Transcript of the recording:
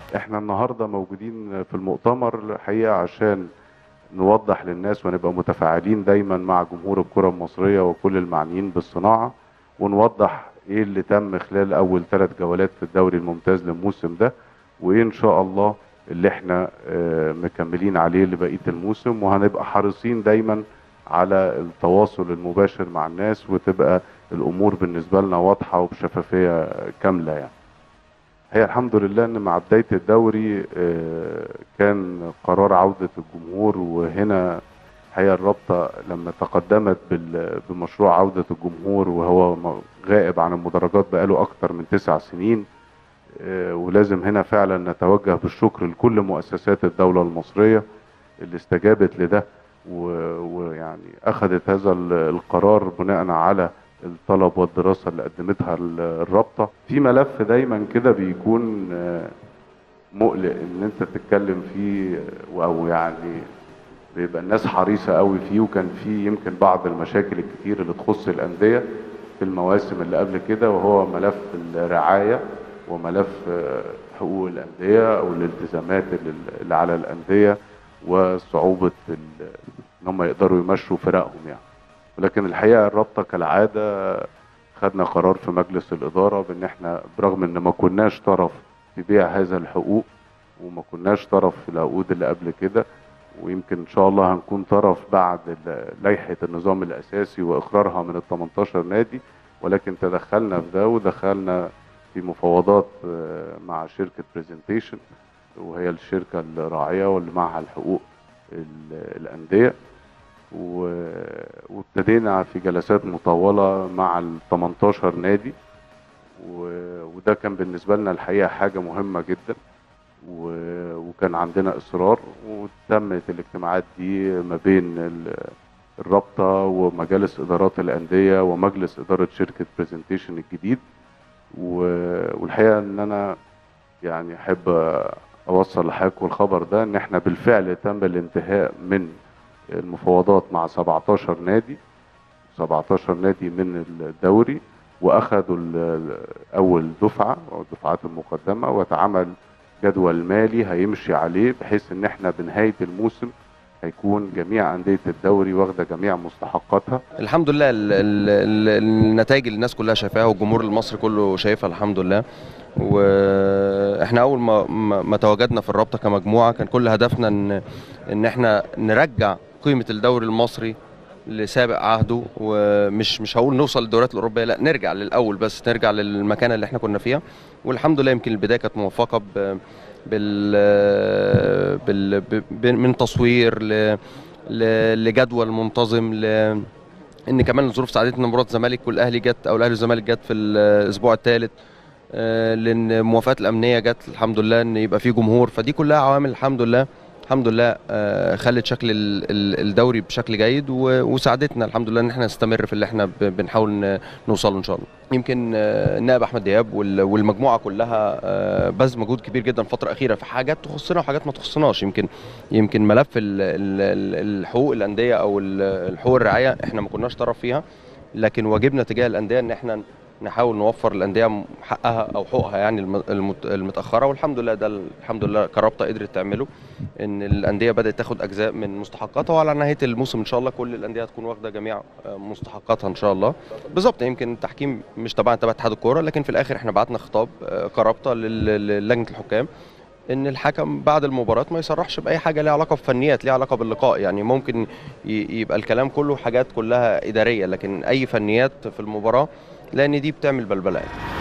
احنا النهارده موجودين في المؤتمر الحقيقه عشان نوضح للناس ونبقى متفاعلين دايما مع جمهور الكره المصريه وكل المعنيين بالصناعه ونوضح ايه اللي تم خلال اول ثلاث جولات في الدوري الممتاز للموسم ده وايه ان شاء الله اللي احنا آه، مكملين عليه لبقيه الموسم وهنبقى حريصين دايما على التواصل المباشر مع الناس وتبقى الامور بالنسبه لنا واضحه وبشفافيه كامله يعني هي الحمد لله ان مع بدايه الدوري آه، كان قرار عوده الجمهور وهنا هي الرابطه لما تقدمت بال- بمشروع عوده الجمهور وهو م- غائب عن المدرجات بقاله اكتر من تسع سنين آه، ولازم هنا فعلا نتوجه بالشكر لكل مؤسسات الدوله المصريه اللي استجابت لده و- ويعني اخذت هذا ال- القرار بناء على الطلب والدراسه اللي قدمتها ال- الرابطه في ملف دايما كده بيكون آه، مقلق ان انت تتكلم فيه آه، او يعني بيبقى الناس حريصه قوي فيه وكان في يمكن بعض المشاكل الكتير اللي تخص الانديه في المواسم اللي قبل كده وهو ملف الرعايه وملف آه، حقوق الانديه او الالتزامات اللي اللي على الانديه وصعوبه ال- ان هم يقدروا يمشوا فرقهم يعني ولكن الحقيقه الرابطه كالعاده خدنا قرار في مجلس الاداره بان احنا برغم ان ما كناش طرف في بيع هذا الحقوق وما كناش طرف في العقود اللي قبل كده ويمكن ان شاء الله هنكون طرف بعد ال- لائحه النظام الاساسي واقرارها من ال 18 نادي ولكن تدخلنا في ده ودخلنا في مفاوضات آه، مع شركه برزنتيشن وهي الشركه الراعيه واللي معها الحقوق ال- الانديه و- وابتدينا في جلسات مطوله مع ال 18 نادي و- وده كان بالنسبه لنا الحقيقه حاجه مهمه جدا و- وكان عندنا اصرار وتمت الاجتماعات دي ما بين ال- الرابطه ومجالس ادارات الانديه ومجلس اداره شركه برزنتيشن الجديد و- والحقيقه ان انا يعني احب اوصل لحضراتكم الخبر ده ان احنا بالفعل تم الانتهاء من المفاوضات مع 17 نادي 17 نادي من الدوري واخذوا ال- اول دفعه او الدفعات المقدمه واتعمل جدول مالي هيمشي عليه بحيث ان احنا بنهايه الموسم هيكون جميع انديه الدوري واخده جميع مستحقاتها الحمد لله ال ال ال النتائج اللي الناس كلها شايفاها والجمهور المصري كله شايفها الحمد لله واحنا اول ما ما ما تواجدنا في الرابطه كمجموعه كان كل هدفنا ان ان احنا نرجع قيمه الدوري المصري لسابق عهده ومش مش هقول نوصل للدوريات الاوروبيه لا نرجع للاول بس نرجع للمكانه اللي احنا كنا فيها والحمد لله يمكن البدايه كانت موفقه ب بال, بال ب- من تصوير ل ل- لجدول منتظم ل ان كمان الظروف ساعدتنا مباراه الزمالك والاهلي جت او الاهلي والزمالك جت في الاسبوع الثالث لان الموافقات الامنيه جت الحمد لله ان يبقى في جمهور فدي كلها عوامل الحمد لله الحمد لله آه، خلت شكل ال- ال- الدوري بشكل جيد و- وساعدتنا الحمد لله ان احنا نستمر في اللي احنا ب- بنحاول ن- نوصل ان شاء الله يمكن آه، النائب احمد دياب وال- والمجموعه كلها آه، بذل مجهود كبير جدا الفتره الاخيره في حاجات تخصنا وحاجات ما تخصناش يمكن يمكن ملف ال- ال- ال- الحقوق الانديه او ال- الحقوق الرعايه احنا ما كناش طرف فيها لكن واجبنا تجاه الانديه ان احنا نحاول نوفر الانديه حقها او حقوقها يعني الم- المت- المتاخره والحمد لله ده الحمد لله كرابطه قدرت تعمله ان الانديه بدات تاخد اجزاء من مستحقاتها وعلى نهايه الموسم ان شاء الله كل الانديه هتكون واخده جميع آه، مستحقاتها ان شاء الله بالظبط يمكن التحكيم مش تبع تبع اتحاد الكوره لكن في الاخر احنا بعتنا خطاب آه، كرابطه لل- للجنه الحكام ان الحكم بعد المباراه ما يصرحش باي حاجه ليها علاقه بفنيات ليها علاقه باللقاء يعني ممكن ي- يبقى الكلام كله حاجات كلها اداريه لكن اي فنيات في المباراه لان دي بتعمل بلبله يعني.